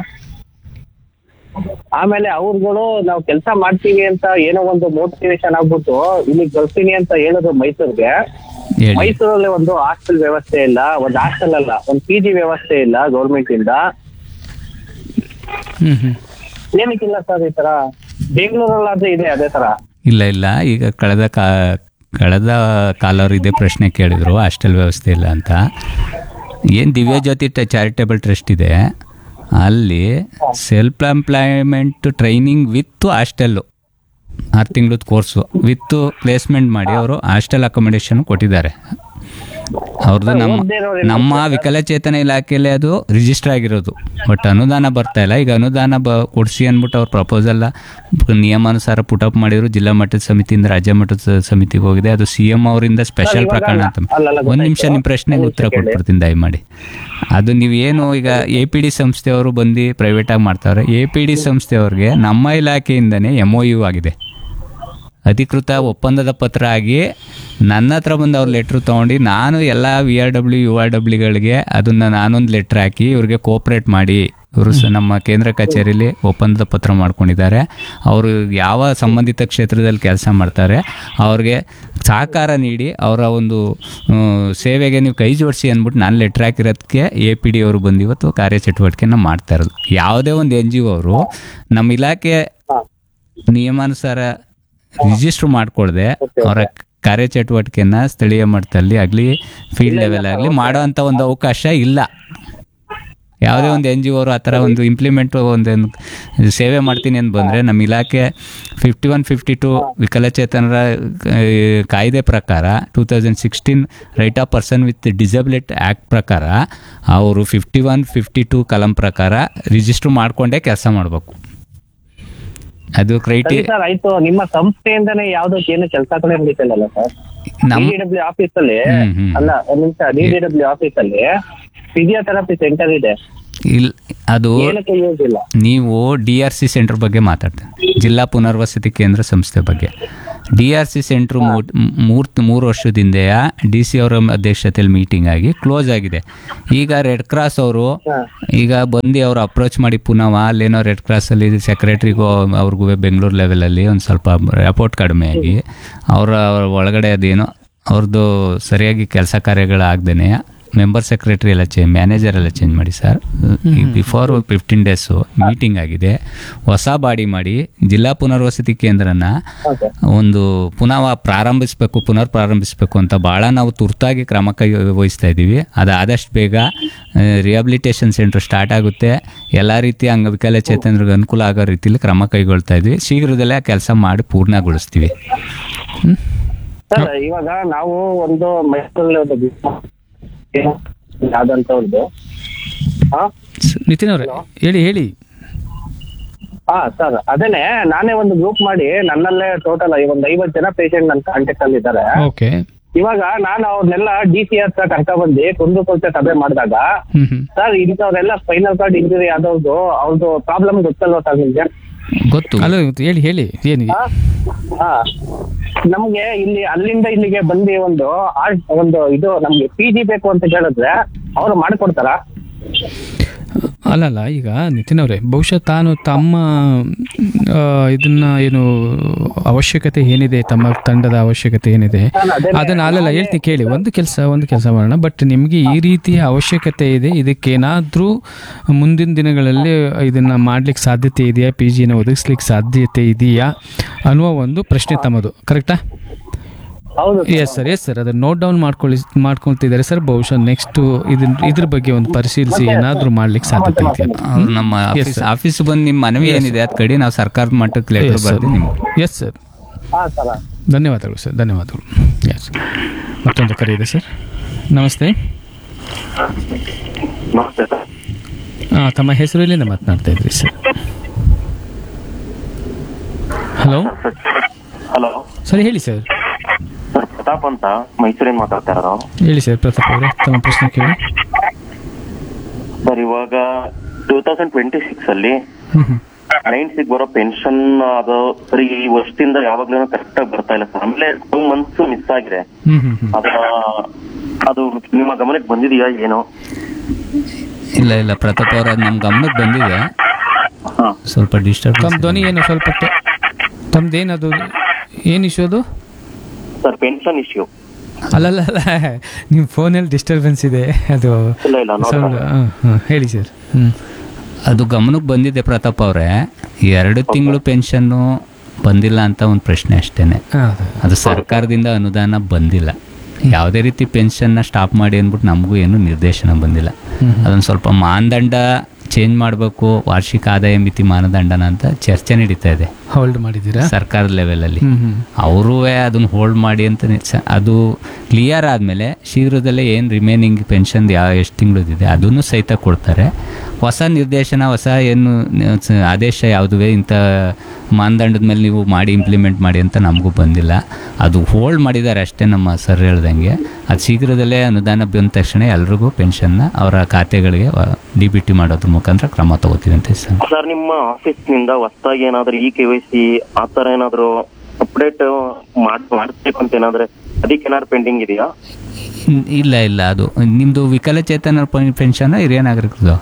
ಆಮೇಲೆ ಅವ್ರುಗಳು ನಾವು ಕೆಲಸ ಮಾಡ್ತೀವಿ ಅಂತ ಏನೋ ಒಂದು ಮೋಟಿವೇಶನ್ ಆಗ್ಬಿಟ್ಟು ಇಲ್ಲಿಗೆ ಬರ್ತೀನಿ ಅಂತ ಹೇಳಿದ್ರು ಮೈಸೂರ್ಗೆ ಹೇಳಿ ಮೈಸೂರಲ್ಲಿ ಒಂದು ಹಾಸ್ಟೆಲ್ ವ್ಯವಸ್ಥೆ ಇಲ್ಲ ಒಂದು ಹಾಸ್ಟೆಲ್ ಅಲ್ಲ ಒಂದು ಪಿ ಜಿ ವ್ಯವಸ್ಥೆ ಇಲ್ಲ ಗೌರ್ಮೆಂಟ್ ಇಂದ ಹ್ಮ್ ಹ್ಮ್ ಏನಕ್ಕಿಲ್ಲ ಸರ್ ಈ ತರ ಬೆಂಗಳೂರಲ್ಲಾದ್ರೆ ಇದೆ ಅದೇ ತರ ಇಲ್ಲ ಇಲ್ಲ ಈಗ ಕಳೆದ ಕಾ ಕಳೆದ ಕಾಲವ್ರು ಇದೇ ಪ್ರಶ್ನೆ ಕೇಳಿದ್ರು ಹಾಸ್ಟೆಲ್ ವ್ಯವಸ್ಥೆ ಇಲ್ಲ ಅಂತ ಏನು ದಿವ್ಯ ಜ್ಯೋತಿ ಚಾರಿಟೇಬಲ್ ಟ್ರಸ್ಟ್ ಇದೆ ಅಲ್ಲಿ self employment training with hostel ಆರು ತಿಂಗಳದ ಕೋರ್ಸು ವಿತ್ ಪ್ಲೇಸ್ಮೆಂಟ್ ಮಾಡಿ ಅವರು ಹಾಸ್ಟೆಲ್ ಅಕೊಮಿಡೇಷನ್ ಕೊಟ್ಟಿದ್ದಾರೆ ಅವ್ರದ್ದು ನಮ್ಮ ನಮ್ಮ ವಿಕಲಚೇತನ ಇಲಾಖೆಯಲ್ಲಿ ಅದು ರಿಜಿಸ್ಟರ್ ಆಗಿರೋದು ಬಟ್ ಅನುದಾನ ಬರ್ತಾ ಇಲ್ಲ ಈಗ ಅನುದಾನ ಬ ಕೊಡಿಸಿ ಅಂದ್ಬಿಟ್ಟು ಅವ್ರ ಪ್ರಪೋಸಲ್ನ ನಿಯಮಾನುಸಾರ ಪುಟಪ್ ಮಾಡಿದ್ರು ಜಿಲ್ಲಾ ಮಟ್ಟದ ಸಮಿತಿಯಿಂದ ರಾಜ್ಯ ಮಟ್ಟದ ಸ- ಸಮಿತಿಗೆ ಹೋಗಿದೆ ಅದು ಸಿ ಎಂ ಅವರಿಂದ ಸ್ಪೆಷಲ್ ಇವಾಗ ಪ್ರಕರಣ ಅಂತ ಅಲ್ಲಲ್ಲ, ಒಂದು ನಿಮಿಷ ಗೊತ್ತಾಯ್ತು. ನಿಮ್ಮ ಪ್ರಶ್ನೆಗೆ ಒಂದ್ ಉತ್ತರ ನಿಮಿಷ ಕೇಳಿ. ಕೊಟ್ಬಿಡ್ತೀನಿ ದಯಮಾಡಿ ಅದು ನೀವೇನು ಈಗ ಎ ಪಿ ಡಿ ಸಂಸ್ಥೆಯವರು ಬಂದು ಪ್ರೈವೇಟಾಗಿ ಮಾಡ್ತಾವ್ರೆ ಎ ಪಿ ಡಿ ಸಂಸ್ಥೆಯವ್ರಿಗೆ ನಮ್ಮ ಇಲಾಖೆಯಿಂದನೇ ಎಮ್ ಒ ಯು ಆಗಿದೆ ಅಧಿಕೃತ ಒಪ್ಪಂದದ ಪತ್ರ ಆಗಿ ನನ್ನ ಹತ್ರ ಬಂದು ಅವ್ರ ಲೆಟ್ರ್ ತೊಗೊಂಡು ನಾನು ಎಲ್ಲ V R W U R ಡಬ್ಲ್ಯೂಗಳಿಗೆ ಅದನ್ನು ನಾನೊಂದು ಲೆಟ್ರ್ ಹಾಕಿ ಇವ್ರಿಗೆ ಕೋಪ್ರೇಟ್ ಮಾಡಿ ಇವರು ಸಹ ನಮ್ಮ ಕೇಂದ್ರ ಕಚೇರಿಲಿ ಒಪ್ಪಂದದ ಪತ್ರ ಮಾಡ್ಕೊಂಡಿದ್ದಾರೆ ಅವರು ಯಾವ ಸಂಬಂಧಿತ ಕ್ಷೇತ್ರದಲ್ಲಿ ಕೆಲಸ ಮಾಡ್ತಾರೆ ಅವ್ರಿಗೆ ಸಹಕಾರ ನೀಡಿ ಅವರ ಒಂದು ಆ, ಸೇವೆಗೆ ನೀವು ಕೈ ಜೋಡಿಸಿ ಅಂದ್ಬಿಟ್ಟು ನಾನು ಲೆಟ್ರ್ ಹಾಕಿರೋದಕ್ಕೆ ಎ ಪಿ ಡಿ ಅವರು ಬಂದು ಇವತ್ತು ಕಾರ್ಯಚಟುವಟಿಕೆನ ಮಾಡ್ತಾ ಇರೋದು ಯಾವುದೇ ಒಂದು ಎನ್ ಜಿ ಒ ಅವರು ನಮ್ಮ ಇಲಾಖೆ ನಿಯಮಾನುಸಾರ ರಿಜಿಸ್ಟರ್ ಮಾಡ್ಕೊಳ್ದೆ ಅವರ ಕಾರ್ಯಚಟುವಟಿಕೆನ ಸ್ಥಳೀಯ ಮಟ್ಟದಲ್ಲಿ ಆಗಲಿ ಫೀಲ್ಡ್ ಲೆವೆಲ್ ಆಗಲಿ ಮಾಡೋ ಅಂಥ ಒಂದು ಅವಕಾಶ ಇಲ್ಲ ಯಾವುದೇ ಒಂದು ಎನ್ ಜಿ ಅವರು ಆ ಥರ ಒಂದು ಇಂಪ್ಲಿಮೆಂಟ್ ಒಂದೇನು ಸೇವೆ ಮಾಡ್ತೀನಿ ಅಂತ ಬಂದರೆ ನಮ್ಮ ಇಲಾಖೆ ಫಿಫ್ಟಿ ಒನ್ ಫಿಫ್ಟಿ ಟು ವಿಕಲಚೇತನರ ಆ, ಕಾಯ್ದೆ ಪ್ರಕಾರ two thousand sixteen right of person with disability act ಪ್ರಕಾರ ಅವರು ಫಿಫ್ಟಿ ಒನ್ ಫಿಫ್ಟಿ ಟು ಕಲಂ ಪ್ರಕಾರ ರಿಜಿಸ್ಟರ್ ಮಾಡಿಕೊಂಡೇ ಕೆಲಸ ಮಾಡಬೇಕು ಅದು ಸರಿ ಕ್ರೈಟಿ ಸರ್ ಆಯ್ತು ನಿಮ್ಮ ಸಂಸ್ಥೆಯಿಂದನೇ ಯಾವ್ದಕ್ಕೆ ಏನು ಕೆಲಸಗಳೇ ನಡೀತಿಲ್ಲ ಸರ್ ನಮ್ಮ ಡಿಡಬ್ಲ್ಯೂ ಆಫೀಸ್ ಅಲ್ಲಿ ಹ್ಮ್, ಹ್ಮ್. ಅಲ್ಲ ಒಂದ್ ನಿಮಿಷ ಡಿಡಬ್ಲ್ಯೂ ಆಫೀಸ್ ಅಲ್ಲಿ ಫಿಸಿಯೋಥೆರಪಿ ಸೆಂಟರ್ ಇದೆ ಇಲ್ಲ ಅದು ಏನಕ್ಕೆ ಯೂಸ್ ಇಲ್ಲ ನೀವು ಡಿ ಆರ್ ಸಿ ಸೆಂಟರ್ ಬಗ್ಗೆ ಮಾತಾಡ್ತೀವಿ ಜಿಲ್ಲಾ ಪುನರ್ವಸತಿ ಕೇಂದ್ರ ಸಂಸ್ಥೆ ಬಗ್ಗೆ ಡಿ ಆರ್ ಸಿ ಸೆಂಟ್ರ್ ಮೂರ್ ಮೂರು ವರ್ಷದಿಂದ ಡಿ ಸಿ ಅವರ ಅಧ್ಯಕ್ಷತೆಯಲ್ಲಿ ಮೀಟಿಂಗ್ ಆಗಿ ಕ್ಲೋಸ್ ಆಗಿದೆ ಈಗ ರೆಡ್ ಕ್ರಾಸ್ ಅವರು ಈಗ ಬಂದು ಅವ್ರು ಅಪ್ರೋಚ್ ಮಾಡಿ ಪುನಃ ಅಲ್ಲೇನೋ ರೆಡ್ ಕ್ರಾಸಲ್ಲಿ ಸೆಕ್ರೆಟ್ರಿಗೂ ಅವ್ರಿಗೂ ಬೆಂಗಳೂರು ಲೆವೆಲಲ್ಲಿ ಒಂದು ಸ್ವಲ್ಪ ರಿಪೋರ್ಟ್ ಕಡಿಮೆ ಆಗಿ ಅವರ ಒಳಗಡೆ ಅದೇನೋ ಅವ್ರದ್ದು ಸರಿಯಾಗಿ ಕೆಲಸ ಕಾರ್ಯಗಳಾಗ್ದೇನೆ ಮೆಂಬರ್ ಸೆಕ್ರೆಟರಿ ಎಲ್ಲ ಚೇಂಜ್ ಮ್ಯಾನೇಜರ್ ಎಲ್ಲ ಚೇಂಜ್ ಮಾಡಿ sir before fifteen days meeting ಆಗಿದೆ ಹೊಸ ಬಾಡಿ ಮಾಡಿ ಜಿಲ್ಲಾ ಪುನರ್ವಸತಿ ಕೇಂದ್ರನ ಒಂದು ಪುನಃ ಪ್ರಾರಂಭಿಸಬೇಕು ಪುನರ್ ಪ್ರಾರಂಭಿಸಬೇಕು ಅಂತ ಭಾಳ ನಾವು ತುರ್ತಾಗಿ ಕ್ರಮ ಕೈ ವಹಿಸ್ತಾ ಇದ್ದೀವಿ ಅದು ಆದಷ್ಟು ಬೇಗ ರಿಹಾಬಿಲಿಟೇಷನ್ ಸೆಂಟರ್ ಸ್ಟಾರ್ಟ್ ಆಗುತ್ತೆ ಎಲ್ಲ ರೀತಿಯ ಅಂಗವಿಕಲಚೇತನರಿಗೆ ಅನುಕೂಲ ಆಗೋ ರೀತಿಯಲ್ಲಿ ಕ್ರಮ ಕೈಗೊಳ್ತಾ ಇದ್ವಿ ಶೀಘ್ರದಲ್ಲೇ ಆ ಕೆಲಸ ಮಾಡಿ ಪೂರ್ಣಗೊಳಿಸ್ತೀವಿ ಸರ್ ಇವಾಗ ನಾವು ಒಂದು ಮೈಸೂರಲ್ಲಿ ಒಂದು business ಆದಂತವ್ರದ್ದು ಹಾ ಸ- ನಿತಿನ್ ಅವರೇ ಹೇಳಿ ಹೇಳಿ ಹಾ ಸರ್ ಅದೇನೆ ನಾನೇ ಒಂದು ಗ್ರೂಪ್ ಮಾಡಿ ನನ್ನಲ್ಲೇ ಟೋಟಲ್ ಒಂದು ಐವತ್ತು ಜನ ಪೇಷಂಟ್ ನನ್ನ ಕಾಂಟ್ಯಾಕ್ಟ್ ಅಲ್ಲಿ ಇದ್ದಾರೆ ಓಕೆ ಇವಾಗ ನಾನು ಅವ್ರನ್ನೆಲ್ಲ ಡಿ ಸಿ ಹತ್ರ ಕರ್ಕೊಂಡ್ ಬಂದು ಕುಂದುಕೊರತೆ ಸಭೆ ಮಾಡಿದಾಗ ಹ್ಮ್ ಹ್ಮ್ ಸರ್ ಇಂಥವ್ರೆಲ್ಲ ಸ್ಪೈನಲ್ ಕಾರ್ಡ್ ಇಂಜುರಿ ಆದವ್ರದ್ದು ಅವ್ರದ್ದು ಪ್ರಾಬ್ಲಮ್ ಗೊತ್ತಲ್ವಾ ಸರ್ ನಿಮ್ಗೆ ಗೊತ್ತು ಅಲ್ಲ ಹೇಳಿ ಹೇಳಿ ಏನು ಹಾ? ಹಾ ನಮ್ಗೆ ಇಲ್ಲಿ ಅಲ್ಲಿಂದ ಇಲ್ಲಿಗೆ ಬಂದು ಒಂದು ಆ- ಒಂದು ಇದು ನಮ್ಗೆ ಪಿ ಜಿ ಬೇಕು ಅಂತ ಹೇಳಿದ್ರೆ ಅವ್ರು ಮಾಡ್ಕೊಡ್ತಾರಾ ಅಲ್ಲಲ್ಲ ಈಗ ನಿತಿನ್ ಅವರೇ ಬಹುಶಃ ತಾನು ತಮ್ಮ ಆ, ಇದನ್ನ ಏನು ಅವಶ್ಯಕತೆ ಏನಿದೆ ತಮ್ಮ ತಂಡದ ಅವಶ್ಯಕತೆ ಏನಿದೆ ನಾನು ಅದನ್ನೇ- ಅದನ್ನ ಅಲ್ಲಲ್ಲ ಹೇಳ್ತೀನಿ ಕೇಳಿ ಒಂದು ಕೆಲಸ ಒಂದು ಕೆಲಸ ಮಾಡೋಣ ಬಟ್ ನಿಮಗೆ ಈ ರೀತಿಯ ಅವಶ್ಯಕತೆ ಇದೆ ಇದಕ್ಕೇನಾದ್ರೂ ಮುಂದಿನ ದಿನಗಳಲ್ಲಿ ಇದನ್ನ ಮಾಡ್ಲಿಕ್ಕೆ ಸಾಧ್ಯತೆ ಇದೆಯಾ ಪಿ ಜಿನ ಒದಗಿಸ್ಲಿಕ್ಕೆ ಸಾಧ್ಯತೆ ಇದೆಯಾ ಅನ್ನುವ ಒಂದು ಪ್ರಶ್ನೆ ತಮ್ಮದು ಕರೆಕ್ಟಾ ಹೌದು ಎಸ್ ಸರ್ ಎಸ್ ಸರ್ ಅದನ್ನ ನೋಟ್ ಡೌನ್ ಮಾಡ್ಕೊಳ್ಳಿ ಮಾಡ್ಕೊಳ್ತಿದ್ದಾರೆ ಸರ್ ಬಹುಶಃ ನೆಕ್ಸ್ಟ್ ಇದನ್ನ ಇದ್ರ ಬಗ್ಗೆ ಒಂದು ಪರಿಶೀಲಿಸಿ ಏನಾದ್ರೂ ಮಾಡ್ಲಿಕ್ಕೆ ಸಾಧ್ಯತೆ ಇದೆಯಾ ಅವ್ರು ನಮ್ಮ ಆಫೀಸ್ ಆಫೀಸ್ ಬಂದು ನಿಮ್ಮ ಮನವಿ ಏನಿದೆ ಅದ್ ಕಡೆ ನಾವು ಸರ್ಕಾರದ ಮಟ್ಟಕ್ಕೆ ಲೆಟರ್ ಬರ್ದು ನಿಮ್ಗೆ ಎಸ್ ಸರ್ ಹಾ ಸರ್ ಧನ್ಯವಾದಗಳು ಸರ್ ಧನ್ಯವಾದಗಳು ಎಸ್ ಮತ್ತೊಂದು ಕರೆ ಇದೆ ಸರ್ ನಮಸ್ತೆ ನಮಸ್ತೆ ಸರ್ ಹಾಂ ತಮ್ಮ ಹೆಸರು ಎಲ್ಲಿಂದ ಮಾತನಾಡ್ತಾ ಇದ್ರಿ ಸರ್ ಹಲೋ ಹಲೋ ಸರ್ ಹೇಳಿ ಸರ್ ಸರ್ ಪ್ರತಾಪ್ ಅಂತ ಮೈಸೂರಿಂದ ಮಾತಾಡ್ತಾ ಇರೋದು ಹೇಳಿ ಸರ್ ಪ್ರತಾಪ್ ಅವರೇ ತಮ್ಮ ಪ್ರಶ್ನೆ ಕೇಳಿ ಸರ್ ಇವಾಗ ಟೂ ತೌಸಂಡ್ ಟ್ವೆಂಟಿ ಸಿಕ್ಸ್ ಅಲ್ಲಿ ಹ್ಞೂ ಹ್ಞೂ ನೈನ್ಸಿಗೆ ಬರೋ ಪೆನ್ಷನ್ ಅದು ಸರಿ ಈ ವರ್ಷದಿಂದ ಯಾವಾಗ್ಲೂ ಕರೆಕ್ಟ್ ಆಗಿ ಬರ್ತಾ ಇಲ್ಲ ಸರ್ ಆಮೇಲೆ ಟೂ ಮಂತ್ಸ್ ಮಿಸ್ ಆಗಿದೆ ಹ್ಞೂ ಹ್ಞೂ ಹ್ಞೂ ಅದ ಅದು ನಿಮ್ಮ ಗಮನಕ್ಕೆ ಬಂದಿದೆಯಾ ಏನೋ ಇಲ್ಲ ಇಲ್ಲ ಪ್ರತಾಪ್ ಅವ್ರ ನಮ್ಮ ಗಮನಕ್ಕೆ ಬಂದಿದೆ ಹಾ ಸ್ವಲ್ಪ ಡಿಸ್ಟರ್ಬ್ ತಮ್ಮ ಧ್ವನಿ ಏನು ಸ್ವಲ್ಪ ತ- ತಮ್ದೇನದು ಏನು ಇಶ್ಯೂ ಅದು ಸರ್ ಪೆನ್ಷನ್ ಇಶ್ಯೂ ಅಲ್ಲಲ್ಲ ಅಲ್ಲ ನಿಮ್ಮ ಫೋನಲ್ಲಿ ಡಿಸ್ಟರ್ಬೆನ್ಸ್ ಇದೆ ಅದು ಇಲ್ಲ ಇಲ್ಲ ನೋಡ್ತಾ ಸೌಂಡ್ ಹಾಂ ಹಾಂ ಹೇಳಿ ಸರ್ ಹ್ಞೂ ಅದು ಗಮನಕ್ಕೆ ಬಂದಿದೆ ಪ್ರತಾಪ್ ಅವರೇ ಎರಡು ತಿಂಗಳು ಪೆನ್ಷನ್ನು ಬಂದಿಲ್ಲ ಅಂತ ಒಂದು ಪ್ರಶ್ನೆ ಅಷ್ಟೇನೆ ಹಾಂ ಅದು ಸರ್ಕಾರದಿಂದ ಅನುದಾನ ಬಂದಿಲ್ಲ ಯಾವುದೇ ರೀತಿ ಪೆನ್ಷನ್ನ ಸ್ಟಾಪ್ ಮಾಡಿ ಅಂದ್ಬಿಟ್ಟು ನಮಗೂ ಏನು ನಿರ್ದೇಶನ ಬಂದಿಲ್ಲ ಅದೊಂದು ಸ್ವಲ್ಪ ಮಾನದಂಡ ಚೇಂಜ್ ಮಾಡಬೇಕು ವಾರ್ಷಿಕ ಆದಾಯ ಮಿತಿ ಮಾನದಂಡನ ಅಂತ ಚರ್ಚೆ ನಡೀತಾ ಇದೆ ಹೋಲ್ಡ್ ಮಾಡಿದ್ದೀರಾ ಸರ್ಕಾರದ ಲೆವೆಲಲ್ಲಿ ಹ್ಞೂ ಹ್ಞೂ ಅವರೂ ಅದನ್ನು ಹೋಲ್ಡ್ ಮಾಡಿ ಅಂತ ನಿಲ್ಸ- ಅದು ಕ್ಲಿಯರ್ ಆದಮೇಲೆ ಶೀಘ್ರದಲ್ಲೇ ಏನು ರಿಮೈನಿಂಗ್ ಪೆನ್ಷನ್ ಯಾವ ಎಷ್ಟು ತಿಂಗಳದಿದೆ ಅದನ್ನು ಸಹಿತ ಕೊಡ್ತಾರೆ ಹೊಸ ನಿರ್ದೇಶನ ಹೊಸ ಏನು ನ- ಸ- ಆದೇಶ ಯಾವುದುವೆ ಇಂಥ ಮಾನದಂಡದ ಮೇಲೆ ನೀವು ಮಾಡಿ ಇಂಪ್ಲಿಮೆಂಟ್ ಮಾಡಿ ಅಂತ ನಮಗೂ ಬಂದಿಲ್ಲ ಅದು ಹೋಲ್ಡ್ ಮಾಡಿದ್ದಾರೆ ಅಷ್ಟೇ ನಮ್ಮ ಸರ್ ಹೇಳ್ದಂಗೆ ಅದು ಶೀಘ್ರದಲ್ಲೇ ಅನುದಾನ ಬಂದ ತಕ್ಷಣ ಎಲ್ರಿಗೂ ಪೆನ್ಷನ್ನ ಅವರ ಖಾತೆಗಳಿಗೆ ಡಿ ಬಿ ಟಿ ಮಾಡೋದ್ರ ಮುಖಾಂತರ ಕ್ರಮ ತಗೋತೀವಿ ಅಂತ ಸರ್ ಸರ್ ನಿಮ್ಮ ಆಫೀಸ್ ನಿಂದ ಹೊಸದಾಗಿ ಏನಾದ್ರು ಇ ಕೆ ವೈ ಸಿ ಆತರ ಏನಾದ್ರು ಅಪ್ಡೇಟ್ ಮಾಡ್ ಮಾಡಿಸ್ಬೇಕು ಅಂತ ಏನಾದ್ರೆ ಅದಕ್ಕೆ ಏನಾದ್ರು ಪೆಂಡಿಂಗ್ ಇದೆಯಾ ಇನ್- ಇಲ್ಲ ಇಲ್ಲ ಅದು ನಿಮ್ಮದು ವಿಕಲಚೇತನರ ಪೆನ್ಷನ್ ಹಿರಿಯ ನಾಗರಿಕರದು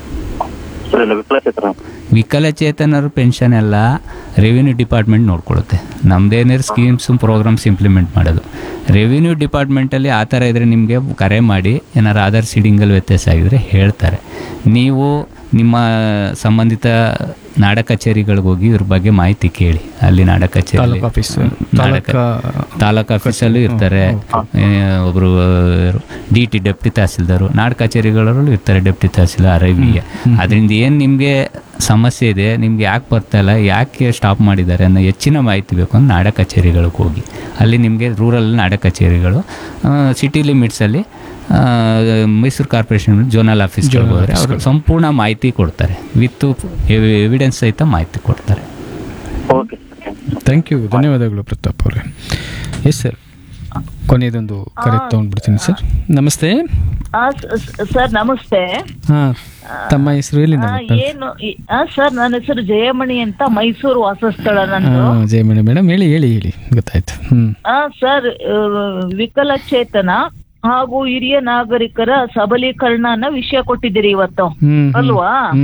ಸರ್ ಇಲ್ಲ ವಿಕಲಚೇತನ ವಿಕಲಚೇತನರ ಪೆನ್ಷನ್ ಎಲ್ಲ ರೆವಿನ್ಯೂ ಡಿಪಾರ್ಟ್ಮೆಂಟ್ ನೋಡ್ಕೊಳ್ಳುತ್ತೆ ನಮ್ಮದೇನಾದ್ರು ಸ್ಕೀಮ್ಸ್ ಪ್ರೋಗ್ರಾಮ್ಸ್ ಇಂಪ್ಲಿಮೆಂಟ್ ಮಾಡೋದು ರೆವಿನ್ಯೂ ಡಿಪಾರ್ಟ್ಮೆಂಟಲ್ಲಿ ಆ ಥರ ಇದ್ದರೆ ನಿಮಗೆ ಕರೆ ಮಾಡಿ ಏನಾರು ಆಧಾರ್ ಸೀಡಿಂಗಲ್ಲಿ ವ್ಯತ್ಯಾಸ ಆಗಿದ್ರೆ ಹೇಳ್ತಾರೆ ನೀವು ನಿಮ್ಮ ಸಂಬಂಧಿತ ನಾಡ ಕಚೇರಿಗಳಿಗೆ ಹೋಗಿ ಇದ್ರ ಬಗ್ಗೆ ಮಾಹಿತಿ ಕೇಳಿ ಅಲ್ಲಿ ನಾಡ ಕಚೇರಿ ತಾಲೂಕು ಆಫೀಸ್ ತಾಲೂಕು ತಾಲೂಕು ಆಫೀಸಲ್ಲೂ ಇರ್ತಾರೆ ಏ, ಒಬ್ರು ಡಿ ಟಿ ಡೆಪ್ಟಿ ತಹಸೀಲ್ದಾರು ನಾಡ್ ಕಚೇರಿಗಳಲ್ಲೂ ಇರ್ತಾರೆ ಡೆಪ್ಟಿ ತಹಸೀಲ್ದಾರ್ ಐ ವಿ ಅದರಿಂದ ಏನು ನಿಮಗೆ ಸಮಸ್ಯೆ ಇದೆ ನಿಮ್ಗೆ ಯಾಕೆ ಬರ್ತಾ ಇಲ್ಲ ಯಾಕೆ ಸ್ಟಾಪ್ ಮಾಡಿದ್ದಾರೆ ಅನ್ನೋ ಹೆಚ್ಚಿನ ಮಾಹಿತಿ ಬೇಕು ಅಂದ್ರೆ ನಾಡ ಕಚೇರಿಗಳಿಗೆ ಹೋಗಿ ಅಲ್ಲಿ ನಿಮಗೆ ರೂರಲ್ ನಾಡ ಕಚೇರಿಗಳು ಸಿಟಿ ಲಿಮಿಟ್ಸಲ್ಲಿ ಮೈಸೂರು ಕಾರ್ಪೊರೇಷನ್ ಜೋನಲ್ ಆಫೀಸ್ಗೆ ಹೋದರೆ ಅವರು ಸಂಪೂರ್ಣ ಮಾಹಿತಿ ಕೊಡ್ತಾರೆ ವಿತ್ ಎವಿಡೆನ್ಸ್ ಸಹಿತ ಮಾಹಿತಿ ಕೊಡ್ತಾರೆ ಓಕೆ ಥ್ಯಾಂಕ್ ಯು ಧನ್ಯವಾದಗಳು ಪ್ರತಾಪ್ ಅವರೇ ಎಸ್ ಸರ್ ಕೊನೆಯದೊಂದು ಕರೆ ತಗೊಂಡ್ಬಿಡ್ತೀನಿ ಸರ್ ನಮಸ್ತೆ ಆ, ಸ- ಸ- ಸರ್ ನಮಸ್ತೆ ಹಾ ತಮ್ಮ ಹೆಸರು ಎಲ್ಲಿಂದ ಆ, ಮಾತಾಡ್ತಾ- ಏನು ಈ- ಆ, ಸರ್ ನನ್ನ ಹೆಸರು ಜಯಮಣಿ ಅಂತ ಮೈಸೂರು ವಾಸಸ್ಥಳ ನಂದು ಹಾ ಜಯಮಣಿ ಮೇಡಮ್ ಹೇಳಿ ಹೇಳಿ ಹೇಳಿ ಗೊತ್ತಾಯ್ತು ಹ್ಮ್ ಆ, ಸರ್ ಆ, ವಿಕಲಚೇತನ ಹಾಗೂ ಹಿರಿಯ ನಾಗರಿಕರ ಸಬಲೀಕರಣನ ವಿಷಯ ಕೊಟ್ಟಿದ್ದೀರಿ ಇವತ್ತು ಹ್ಮ್, ಹ್ಮ್. ಅಲ್ವಾ